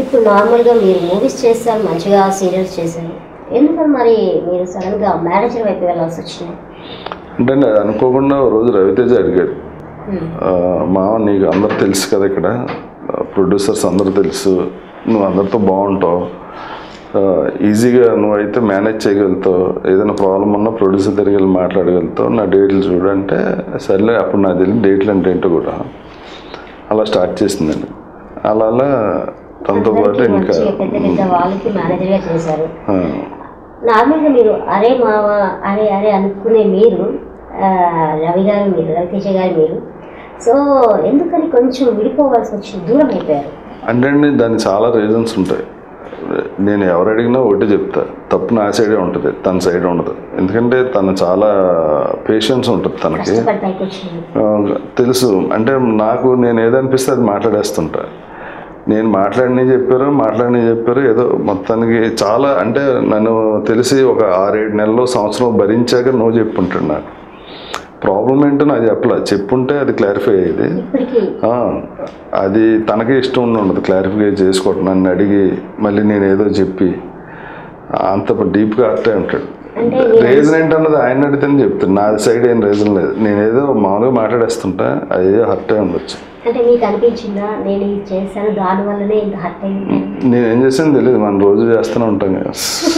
ఇప్పుడు నార్మల్గా మీరు మూవీస్ చేస్తారు మంచిగా సీరియల్స్ చేశారు ఎందుకని మరి మీరు సడన్గా మేనేజర్ వైపు వెళ్ళాల్సి వచ్చింది అంటే నేను అనుకోకుండా ఓ రోజు రవితేజ అడిగాడు ఆ, మామ నీకు అందరు తెలుసు కదా ఇక్కడ ప్రొడ్యూసర్స్ అందరూ తెలుసు నువ్వు అందరితో బాగుంటావు ఆ, ఈజీగా నువ్వైతే మేనేజ్ చేయగలుగుతావు ఏదైనా ప్రాబ్లం ఉన్నా ప్రొడ్యూసర్ దగ్గరికి వెళ్ళి మాట్లాడగలుగుతావు నా డేట్లు చూడంటే సర్లే అప్పుడు నాకు తెలియదు డేట్లు అంటే ఏంటో కూడా అలా స్టార్ట్ చేసిందండి అలా అలా తనతో పాటు అందరికీ ఇంకా మంచిగా పెద్ద పెద్ద వాళ్ళకి మేనేజర్గా చేశారు ఆ, నార్మల్గా మీరు అరే మామ అరే అరే అనుకునే మీరు ఆ, రవి గారు మీరు రవితేజ గారు మీరు సో ఎందుకని కొంచెం విడిపోవాల్సి వచ్చింది దూరం అయిపోయారు అంటే అండి దానికి చాలా రీజన్స్ ఉంటాయి నేను ఎవరు అడిగినా ఒకటి చెప్తా తప్పు నా సైడే ఉంటుంది తన సైడ్ ఉండదు ఎందుకంటే తను చాలా పేషెన్స్ ఉంటుంది తనకి కష్టపడి పైకి వచ్చింది ఆ, తెలుసు అంటే నాకు నేను ఏదనిపిస్తే అది మాట్లాడేస్తుంటా నేను మాట్లాడిని చెప్పారు మాట్లాడిని చెప్పారు ఏదో మొత్తానికి చాలా అంటే నన్ను తెలిసి ఒక ఆరేడు నెలలు సంవత్సరం భరించాక నువ్వు చెప్పుంటాడు నాకు ప్రాబ్లం ఏంటో నాకు చెప్పలే చెప్పుంటే అది క్లారిఫై అయ్యేది ఇప్పటికీ ఆ, అది తనకే ఇష్టం ఉండి ఉండదు క్లారిఫై చేసుకోవటం నన్ను అడిగి మళ్ళీ నేను ఏదో చెప్పి అంత డీప్గా అట్టే ఉంటాడు అంటే రీజన్ ఏంటన్నది ఆయన అడిగితేనే చెప్తాను నా సైడ్ ఏం రీజన్ లేదు నేను ఏదో మామూలుగా మాట్లాడేస్తుంటా అదే హర్ట్ అయి ఉండొచ్చు అంటే మీకు అనిపించిందా నేను ఇది చేశాను దానివల్లనే ఇంత హర్ట్ అయింది నేను ఏం చేసాను తెలియదు మనం రోజు చేస్తూనే ఉంటాం కదా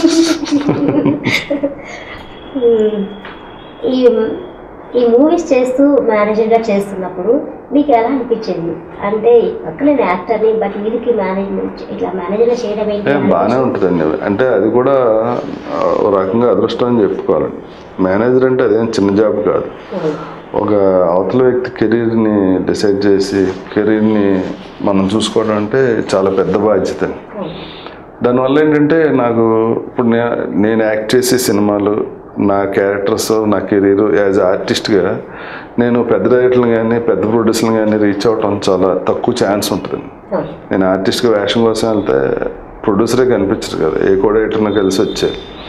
ఉమ్, ఈ ఈ మూవీస్ చేస్తూ మేనేజర్గా చేస్తున్నప్పుడు మీకు ఎలా అనిపించింది అంటే పక్కన నేను యాక్టర్ని బట్ వీరికి మేనేజ్మెంట్ ఇట్లా మేనేజర్గా చేయడం ఏంటి ఏ, బాగానే ఉంటుందండి అంటే అది కూడా ఆ, ఓ రకంగా అదృష్టం అని చెప్పుకోవాలండి మేనేజర్ అంటే అదేం చిన్న జాబ్ కాదు ఉమ్, ఒక అవతల వ్యక్తి కెరీర్ని డిసైడ్ చేసి కెరీర్ని మనం చూసుకోవడం అంటే చాలా పెద్ద బాధ్యత ఉమ్, దానివల్ల ఏంటంటే నాకు ఇప్పుడు నే- నేను యాక్ట్ చేసే సినిమాలు నా క్యారెక్టర్స్ నా కెరీర్ యాజ్ ఆర్టిస్ట్గా నేను పెద్ద డైరెక్టర్లు కానీ పెద్ద ప్రొడ్యూసర్లు కానీ రీచ్ అవటం చాలా తక్కువ ఛాన్స్ ఉంటుంది ఉమ్, నేను ఆర్టిస్ట్గా వేషం కోసం వెళ్తే ప్రొడ్యూసరే కనిపించరు కదా ఏ కో డైరెక్టర్ని కలిసి వచ్చే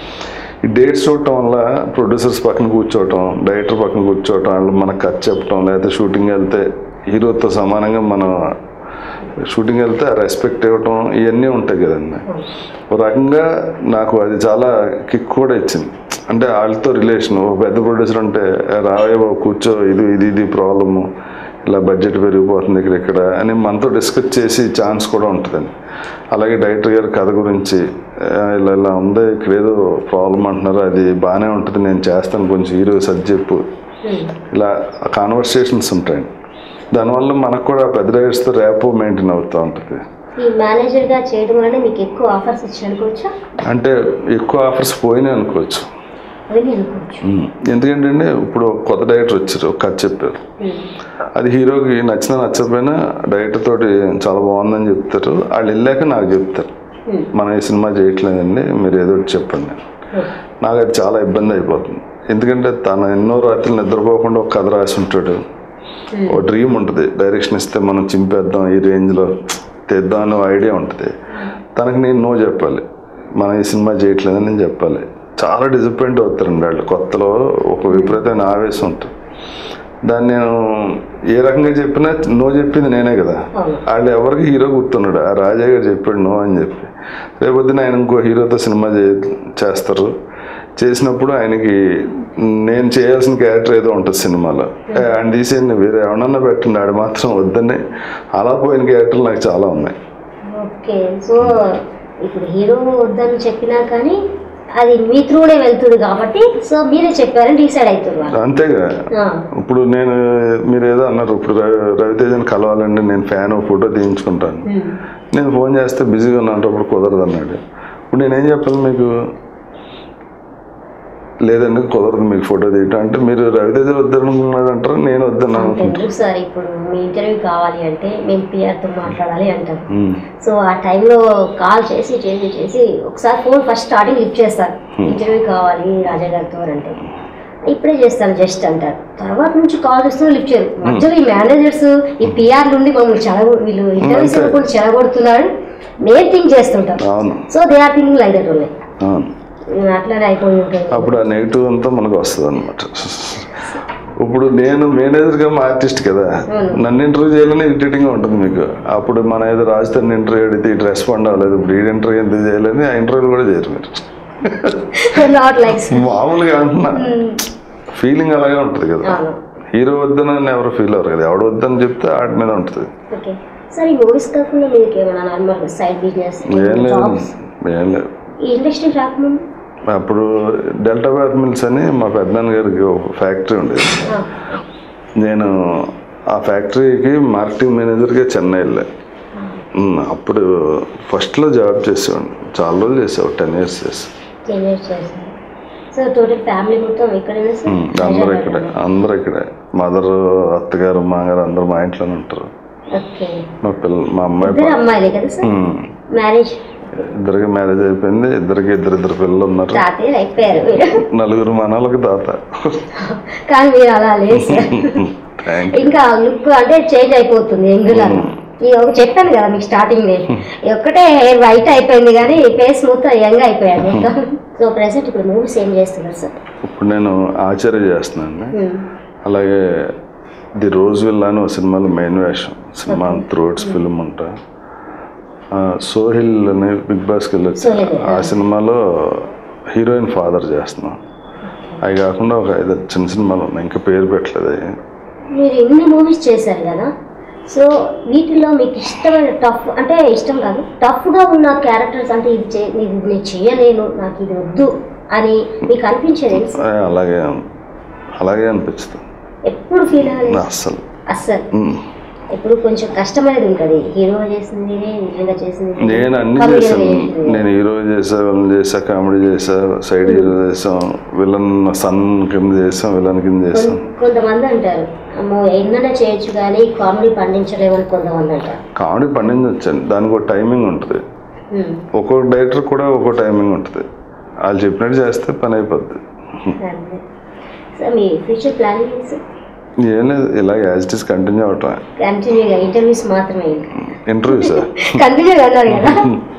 ఈ డేట్స్ చూడటం వల్ల ప్రొడ్యూసర్స్ పక్కన కూర్చోవటం డైరెక్టర్ పక్కన కూర్చోవటం వాళ్ళు మనకు కట్ చెప్పటం లేకపోతే షూటింగ్ వెళ్తే హీరోతో సమానంగా మనం షూటింగ్ వెళ్తే రెస్పెక్ట్ ఇవ్వటం ఇవన్నీ ఉంటాయి కదండి ఒక రకంగా నాకు అది చాలా కిక్ కూడా ఇచ్చింది అంటే వాళ్ళతో రిలేషన్ ఒక పెద్ద ప్రొడ్యూసర్ అంటే రావే బాబు కూర్చో ఇది ఇది ఇది ప్రాబ్లము ఇలా బడ్జెట్ పెరిగిపోతుంది ఇక్కడ ఇక్కడ అని మనతో డిస్కస్ చేసి ఛాన్స్ కూడా ఉంటుందండి అలాగే డైరెక్టర్ గారి కథ గురించి "ఆ, ఇలా ఇలా ఉంది ఇక్కడ ఏదో ప్రాబ్లం అంటున్నారు అది బాగానే ఉంటుంది నేను చేస్తాను కొంచెం హీరో సర్ది చెప్పు ఉమ్. ఇలా కాన్వర్సేషన్స్ ఉంటాయండి దానివల్ల మనకు కూడా పెద్ద డైరెక్టర్స్తో ర్యాప్ మెయింటైన్ అవుతూ ఉంటుంది ఈ మేనేజర్గా చేయడం వల్ల మీకు ఎక్కువ ఆఫర్స్ ఇచ్చి అనుకోవచ్చా అంటే ఎక్కువ ఆఫర్స్ పోయినాయి అనుకోవచ్చు అవి అనుకోవచ్చు ఉమ్. ఎందుకంటే అండి ఇప్పుడు కొత్త డైరెక్టర్ వచ్చారు ఒక కథ చెప్పారు ఉమ్, అది హీరోకి నచ్చినా నచ్చకపోయినా డైరెక్టర్ తోటి చాలా బాగుందని చెప్తారు వాళ్ళు వెళ్ళాక నాకు చెప్తారు ఉమ్, మనం ఈ సినిమా చేయట్లేదండి మీరు ఏదో ఒకటి చెప్పండి ఉమ్, నాకు అది చాలా ఇబ్బంది అయిపోతుంది ఎందుకంటే తను ఎన్నో రాత్రులు నిద్రపోకుండా ఒక కథ రాసి ఉంటాడు ఉమ్. ఒక డ్రీమ్ ఉంటుంది డైరెక్షన్ ఇస్తే మనం చింపేద్దాం ఈ రేంజ్లో తెద్దాం అనే ఐడియా ఉంటుంది తనకి నేను నో చెప్పాలి మనం ఈ సినిమా చేయట్లేదని నేను చెప్పాలి చాలా డిసప్పాయింట్ అవుతారండి వాళ్ళు కొత్తలో ఒక విపరీతమైన ఆవేశం ఉంటుంది దాన్ని నేను ఏ రకంగా చెప్పినా నో చెప్పింది నేనే కదా అవును వాళ్ళు ఎవరికి హీరో గుర్తున్నాడు ఆ రాజా గారు చెప్పాడు నో అని చెప్పి రేపొద్దున ఆయన ఇంకో హీరోతో సినిమా చే చేస్తారు చేసినప్పుడు ఆయనకి నేను చేయాల్సిన క్యారెక్టర్ ఏదో ఉంటుంది సినిమాలో "ఏ, ఆయన తీసేయండి వేరే ఎవరన్నా పెట్టండి ఆడు మాత్రం వద్దని అలా పోయిన క్యారెక్టర్లు నాకు చాలా ఉన్నాయి ఓకే సో ఇప్పుడు హీరో వద్దని చెప్పినా కానీ అది మీ త్రూనే వెళ్తుంది కాబట్టి సో మీరే చెప్పారని డిసైడ్ అవుతుంది వాళ్ళు అంతేగా ఆ, ఇప్పుడు నేను మీరు ఏదో అన్నారు ఇప్పుడు రవి రవితేజని కలవాలండి నేను ఫ్యాన్ ఫోటో తీయించుకుంటాను ఉమ్, నేను ఫోన్ చేస్తే బిజీగా ఉన్నప్పుడు కుదరదు అన్నాడు ఇప్పుడు నేనేం చెప్పాలి మీకు లేదండి కుదరదు మీకు ఫోటో తీయటం అంటే మీరు రవితేజ వద్దనుకున్నాడు అంటారు నేను వద్దను అనుకుంటాను ఎందుకు సార్ ఇప్పుడు మీ ఇంటర్వ్యూ కావాలి అంటే మేము పిఆర్తో మాట్లాడాలి అంటాం ఉమ్, సో ఆ టైంలో కాల్ చేసి చేసి చేసి ఒకసారి ఫోన్ ఫస్ట్ స్టార్టింగ్ లిఫ్ట్ చేస్తారు ఇంటర్వ్యూ కావాలి రాజా గారితో అని అంటే ఇప్పుడే చేస్తాను జస్ట్ అంటారు తర్వాత నుంచి కాల్ చేస్తూ లిఫ్ట్ చేయరు మధ్యలో ఈ మేనేజర్స్ ఈ పిఆర్ నుండి మమ్మల్ని చెడగొ వీళ్ళు ఇంటర్వ్యూస్ అంతే. ఇవ్వకుండా చెడగొడుతున్నారు నేను థింక్ చేస్తుంటాం అవును so they are thinking like that ఉన్నాయి అవును అట్లానే అయిపోయి ఉంటుంది అప్పుడు ఆ నెగిటివ్ అంతా మనకు వస్తుంది అనమాట ఇప్పుడు నేను మేనేజర్గా మా ఆర్టిస్ట్ కదా నన్ను ఇంటర్వ్యూ చేయాలని ఇరిటేటింగ్ ఉంటుంది మీకు అప్పుడు మన ఏదో రాజధాని ఇంటర్వ్యూ అడిగితే ఇటు రెస్పాండ్ అవ్వలేదు ఇప్పుడు ఈ ఇంటర్వ్యూ ఎందుకు చేయలేని ఆ ఇంటర్వ్యూలు కూడా చేయరు మీరు నాట్ లైక్ మామూలుగా అంటున్నా ఫీలింగ్ అలాగే ఉంటుంది కదా అవును హీరో వద్దనని ఎవరు ఫీల్ అవ్వరు కదా ఎవడు వద్దని చెప్తే ఆటి మీద ఉంటుంది ఓకే సార్ ఈ మూవీస్ కాకుండా మీకు ఏమైనా నార్మల్ సైడ్ బిజినెస్ ఏం లేదు జాబ్స్ ఏం లేదు ఈ ఇండస్ట్రీకి రాకముందు అప్పుడు డెల్టా బ్యాట్ మిల్స్ అని మా పెద్దనాన్న గారికి ఒక ఫ్యాక్టరీ ఉండేది ఆ, నేను ఆ ఫ్యాక్టరీకి మార్కెటింగ్ మేనేజర్గా చెన్నై వెళ్ళా ఉమ్, అప్పుడు ఫస్ట్లో జాబ్ చేసేవాడిని చాలా రోజులు చేసావు టెన్ ఇయర్స్ చేసి టెన్ ఇయర్స్ చేశారు సో టోటల్ ఫ్యామిలీ మొత్తం ఇక్కడేనా సార్ ఉమ్, అందరూ ఇక్కడే అందరూ ఇక్కడే మదర్ అత్తగారు మాగారు అందరూ మా ఇంట్లోనే ఉంటారు ఓకే మా పిల్ల మా అమ్మాయి ఇద్దరు అమ్మాయిలే కదా సార్ ఉమ్, మ్యారేజ్ ఇద్దరికి మ్యారేజ్ అయిపోయింది ఇద్దరికి ఇద్దరు ఇద్దరు పిల్లలు ఉన్నారు తాతయ్య అయిపోయారు మీరు నలుగురు మనవాళ్ళకి తాత కానీ మీరు అలా లేదు సార్ థ్యాంక్ ఇంకా లుక్ అంటే చేంజ్ అయిపోతుంది ఎందులో ఈ ఒక చెప్పాను కదా మీకు స్టార్టింగ్ ఒక్కటే హెయిర్ వైట్ అయిపోయింది కానీ ఫేస్ మొత్తం యంగ్ అయిపోయాడు మొత్తం సో ప్రెసెంట్ ఇప్పుడు మూవీస్ ఏం చేస్తున్నారు సార్ ఇప్పుడు నేను ఆచార్య చేస్తున్నాను అలాగే ది రోజ్ విల్ అని ఒక సినిమాలో మెయిన్ వేషం సినిమా త్రోట్స్ ఫిల్మ్ ఉంటా ఆ, సోహిల్ అని బిగ్ బాస్కి వెళ్ళొచ్చు సోహిల్, ఆ సినిమాలో హీరోయిన్ ఫాదర్ చేస్తున్నాం అవి కాకుండా ఒక ఐదు చిన్న సినిమాలు ఉన్నాయి ఇంకా పేరు పెట్టలేదు అవి మీరు ఎన్ని మూవీస్ చేశారు కదా సో వీటిలో మీకు ఇష్టమైన టఫ్ అంటే ఇష్టం కాదు టఫ్గా ఉన్న క్యారెక్టర్స్ అంటే ఇది చే ఇది నేను చేయలేను నాకు ఇది వద్దు అని మీకు అనిపించేది ఏంటి సార్? ఆ, అలాగే అలాగే అనిపిస్తుంది ఎప్పుడు ఫీల్ అవ్వలేదు అస్సలు అస్సలు ఉమ్. ఎప్పుడు కొంచెం కష్టమైనది ఉంటుంది హీరో చేసింది నిజంగా చేసింది నేను అన్ని Comedy చేశాను చేసింది. నేను హీరో చేసా విలన్ చేసా కామెడీ చేసా సైడ్ హీరో చేసాం విలన్ సన్ కింద చేసాం విలన్ కింద చేసాం కొన్- కొంతమంది అంటారు అమ్మో ఎన్నైనా చేయొచ్చు కానీ కామెడీ పండించలేమని కొంతమంది అంటారు కామెడీ పండించొచ్చండి దానికి ఒక టైమింగ్ ఉంటుంది హ్మ్. ఒక్కొక్క డైరెక్టర్ కూడా ఒక్కో టైమింగ్ ఉంటుంది వాళ్ళు చెప్పినట్టు చేస్తే పని అయిపోద్ది అంతే సార్ మీ ఫ్యూచర్ ప్లానింగ్ ఏంటి సార్ ఏం లేదు ఇలా యాజ్ ఇట్ ఈస్ కంటిన్యూ అవటం కంటిన్యూగా ఇంటర్వ్యూస్ మాత్రమే ఇంటర్వ్యూ సార్ కంటిన్యూగా అన్నారు కదా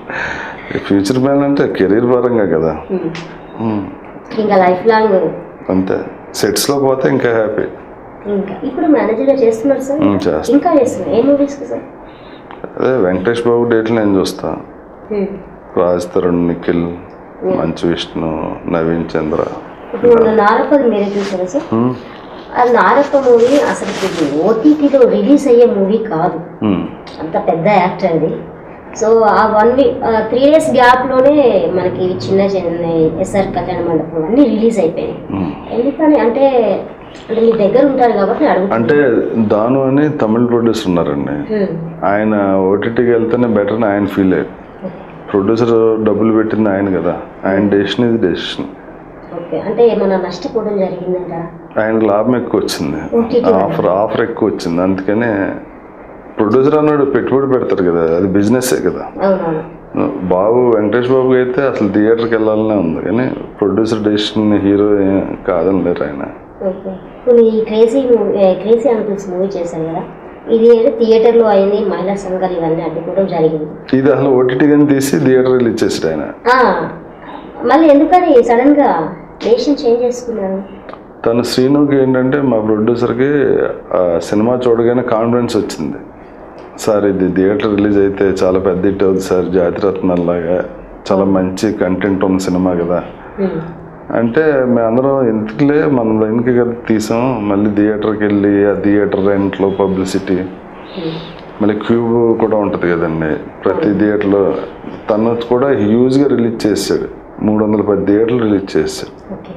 ఫ్యూచర్ ప్లాన్ అంటే కెరీర్ పరంగా కదా హ్మ్. ఉమ్, ఇంకా లైఫ్ లాంగ్ అంతే సెట్స్లో పోతే ఇంకా హ్యాపీ ఇంకా ఇప్పుడు మేనేజర్గా చేస్తున్నారు సార్ చేస్తాను ఇంకా చేస్తున్నారు ఏ మూవీస్కి సార్ అదే వెంకటేష్ బాబు డేట్లు నేను చూస్తా హ్మ్. రాజ్ తరుణ్ నిఖిల్ మంచు విష్ణు నవీన్ చంద్ర ఇప్పుడు నారప్పది మీరే చూసారా సార్ ఉమ్, ఆ నారప్ప మూవీ అసలు ఓటీటీలో రిలీజ్ అయ్యే మూవీ కాదు ఉమ్, అంత పెద్ద యాక్టర్ అది సో ఆ వన్ వీక్ త్రీ డేస్ గ్యాప్లోనే మనకి చిన్న చిన్న ఎస్ఆర్ కళ్యాణ మండపం అన్నీ రిలీజ్ అయిపోయాయి ఉమ్. ఎందుకని అంటే అంటే మీ దగ్గర ఉంటారు కాబట్టి నేను అడుగుతాను అంటే దాను అని తమిళ ప్రొడ్యూసర్ ఉన్నారండి ఆయన ఓటీటీకి వెళ్తేనే బెటర్ అని ఆయన ఫీల్ అయ్యారు ప్రొడ్యూసర్ డబ్బులు పెట్టింది ఆయన కదా ఆయన డెసిషన్ ఇది డెసిషన్ ఓకే అంటే ఏమైనా నష్టపోవడం జరిగిందంట ఆయనకు లాభం ఎక్కువ వచ్చింది OTT ఆఫర్ ఆఫర్ ఎక్కువ వచ్చింది అందుకనే ప్రొడ్యూసర్ అన్నాడు పెట్టుబడి పెడతారు కదా అది బిజినెస్సే కదా అవునవును బాబు వెంకటేష్ బాబు అయితే అసలు థియేటర్కి వెళ్ళాలనే ఉంది కానీ ప్రొడ్యూసర్ డెసిషన్ హీరో కాదని లేరు ఆయన ఓకే ఇప్పుడు ఈ crazy movie crazy uncles movie చేశారు కదా ఇది థియేటర్లో అయింది మహిళా సంఘాలు ఇవన్నీ అడ్డుకోవడం జరిగింది ఇది అసలు ఓటీటీ కానీ తీసి థియేటర్ రిలీజ్ చేసాడు ఆయన ఆ, మళ్ళీ ఎందుకని సడన్గా డెసిషన్ చేంజ్ చేసుకున్నారు తను శ్రీనుకి ఏంటంటే మా ప్రొడ్యూసర్కి ఆ సినిమా చూడగానే కాన్ఫిడెన్స్ వచ్చింది సార్ ఇది థియేటర్ రిలీజ్ అయితే చాలా పెద్ద హిట్ అవుతుంది సార్ జాతిరత్నాల్లాగా చాలా మంచి కంటెంట్ ఉన్న సినిమా కదా హ్మ్. అంటే మేమందరం ఎందుకులే మనం లైన్కి కదా తీసాం మళ్ళీ థియేటర్కి వెళ్ళి ఆ థియేటర్ రెంట్లో పబ్లిసిటీ హ్మ్. మళ్ళీ క్యూబ్ కూడా ఉంటుంది కదండి ప్రతి థియేటర్లో తను కూడా హ్యూజ్గా రిలీజ్ చేశాడు మూడు వందల పది థియేటర్లు రిలీజ్ చేశాడు ఓకే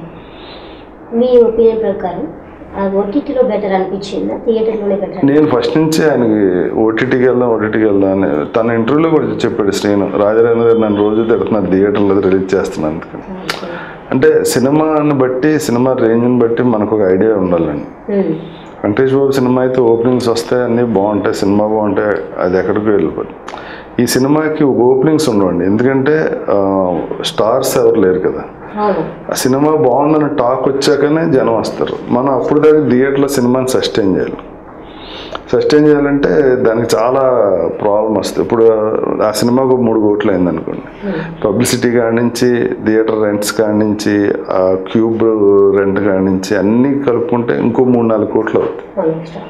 మీ ఒపీనియన్ ప్రకారం ఆ ఓటీటీలో బెటర్ అనిపించిందా థియేటర్లోనే బెటర్ నేను ఫస్ట్ నుంచి ఆయనకి ఓటీటీకి వెళ్దాం ఓటీటీకి వెళ్దాం అని తన ఇంటర్వ్యూలో కూడా చెప్పాడు శ్రీను రాజరేంద్ర గారు నన్ను రోజు తిడుతున్నారు థియేటర్లో రిలీజ్ చేస్తున్నాను అందుకని అంటే సినిమాని బట్టి సినిమా రేంజ్ని బట్టి మనకు ఒక ఐడియా ఉండాలండి వెంకటేష్ బాబు సినిమా అయితే ఓపెనింగ్స్ వస్తాయి అన్నీ బాగుంటాయి సినిమా బాగుంటాయి అది ఎక్కడికి వెళ్ళిపోతుంది ఈ సినిమాకి ఓపెనింగ్స్ ఉండవండి ఎందుకంటే స్టార్స్ ఎవరు లేరు కదా అవును ఆ సినిమా బాగుందని టాక్ వచ్చాకనే జనం వస్తారు మనం అప్పుడు దాకా థియేటర్లో సినిమాని సస్టైన్ చేయాలి సస్టైన్ చేయాలంటే దానికి చాలా ప్రాబ్లం వస్తుంది ఇప్పుడు ఆ సినిమాకు మూడు కోట్లు అయింది అనుకోండి పబ్లిసిటీ కాడి నుంచి థియేటర్ రెంట్స్ కాడి నుంచి ఆ క్యూబ్ రెంట్ కాడి నుంచి అన్నీ కలుపుకుంటే ఇంకో మూడు నాలుగు కోట్లు అవుతాయి నెక్స్ట్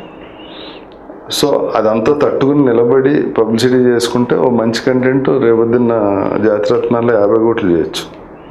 సో అదంతా తట్టుకుని నిలబడి పబ్లిసిటీ చేసుకుంటే ఓ మంచి కంటెంట్ రేపొద్దున్న జాతిరత్నాల్లో యాభై కోట్లు చేయొచ్చు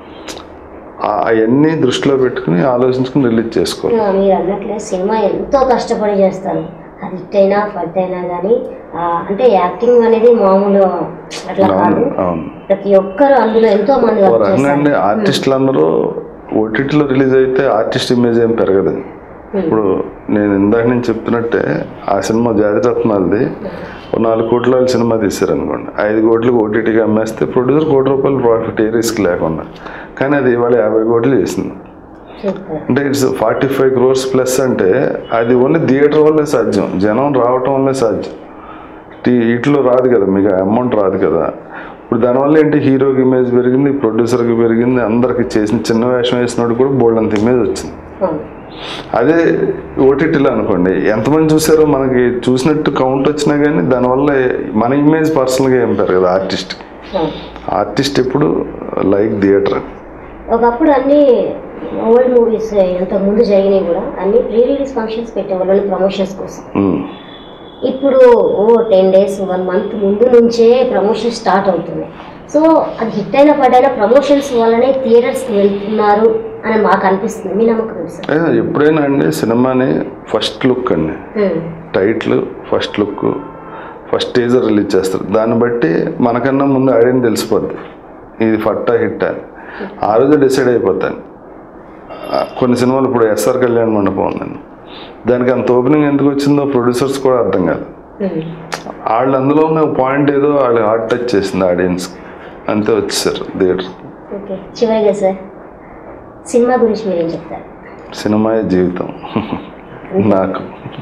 ఆ- అవన్నీ దృష్టిలో పెట్టుకుని ఆలోచించుకుని రిలీజ్ చేసుకోవాలి మీరు అన్నట్లే సినిమా ఎంతో కష్టపడి చేస్తాను అది హిట్ అయినా ఫట్ అయినా కానీ అంటే యాక్టింగ్ అనేది మామూలు అట్లా కాదు అవును అవును ప్రతి ఒక్కరు అందులో ఎంతో మంది ఓ వర్క్ రకంగా అండి చేస్తారు ఆర్టిస్టులు అందరూ ఓటీటీలో రిలీజ్ అయితే ఆర్టిస్ట్ ఇమేజ్ ఏం పెరగదు ఇప్పుడు నేను ఇందాక నేను చెప్తున్నట్టే ఆ సినిమా జాతిరత్నాలది ఓ నాలుగు కోట్ల వాళ్ళ సినిమా తీశారు అనుకోండి ఐదు కోట్లకు ఓటీటీకి అమ్మేస్తే ప్రొడ్యూసర్ కోటి రూపాయలు ప్రాఫిట్ ఏ రిస్క్ లేకుండా కానీ అది ఇవాళ యాభై కోట్లు చేసింది సూపర్ అంటే it's forty five crores plus అంటే అది ఓన్లీ థియేటర్ వల్లే సాధ్యం జనం రావటం వల్లే సాధ్యం టీ- వీటిలో రాదు కదా మీకు అమౌంట్ రాదు కదా ఇప్పుడు దానివల్ల ఏంటి హీరోకి ఇమేజ్ పెరిగింది ప్రొడ్యూసర్కి పెరిగింది అందరికి చేసిన చిన్న వేషం వేసినోడు కూడా బోల్డ్ అంత ఇమేజ్ వచ్చింది అవును అదే ఓటీటీలో అనుకోండి ఎంతమంది చూసారో మనకి చూసినట్టు కౌంట్ వచ్చినా కానీ దానివల్ల మన ఇమేజ్ పర్సనల్గా ఏం పెరగదు ఆర్టిస్ట్ అవును ఆర్టిస్ట్ ఎప్పుడు లైక్ థియేటర్ ఒకప్పుడు అన్ని ఓల్డ్ మూవీస్ ఇంతకు ముందు జరిగినాయి కూడా అన్ని ప్రీ రిలీజ్ ఫంక్షన్స్ పెట్టేవాళ్ళు ప్రమోషన్స్ కోసం ఇప్పుడు ఓ టెన్ డేస్ వన్ మంత్ ముందు నుంచే ప్రమోషన్ స్టార్ట్ అవుతున్నాయి సో అది హిట్ అయిన పడైనా ప్రమోషన్స్ వల్లనే థియేటర్స్కి వెళ్తున్నారు అని మాకు అనిపిస్తుంది మీ నమ్మకం ఏంటి సార్ ఎప్పుడైనా అండి సినిమాని ఫస్ట్ లుక్ అండి హ్మ్. Title first look first teaser release చేస్తారు దాన్ని బట్టి మనకన్నా ముందు ఆడియన్ తెలిసిపోద్ది ఇది ఫట్టా హిట్ అని ఆ రోజు డిసైడ్ అయిపోతాను ఆ, కొన్ని సినిమాలు ఇప్పుడు ఎస్ఆర్ కళ్యాణ్ మండపం ఉందండి దానికి అంత ఓపెనింగ్ ఎందుకు వచ్చిందో ప్రొడ్యూసర్స్ కూడా అర్థం కాదు హ్మ్. వాళ్ళు అందులో ఉన్న పాయింట్ ఏదో వాళ్ళు హార్ట్ టచ్ చేసింది ఆడియన్స్కి అంతే వచ్చేసారు థియేటర్ ఓకే చివరిగా సార్ సినిమా గురించి మీరేం చెప్తారు సినిమాయే జీవితం నాకు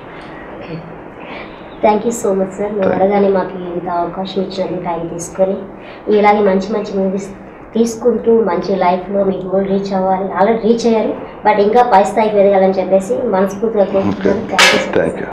thank you so much sir మేము అడగానే మాకు ఇంత అవకాశం ఇచ్చినందుకు టైం తీసుకొని ఇలాగే మంచి మంచి మూవీస్ తీసుకుంటూ మంచి లైఫ్లో మీ గోల్ రీచ్ అవ్వాలి ఆల్రెడీ రీచ్ అయ్యారు బట్ ఇంకా పై స్థాయికి ఎదగాలని చెప్పేసి మనస్ఫూర్తిగా కోరుకుంటున్నాను thank you so much thank you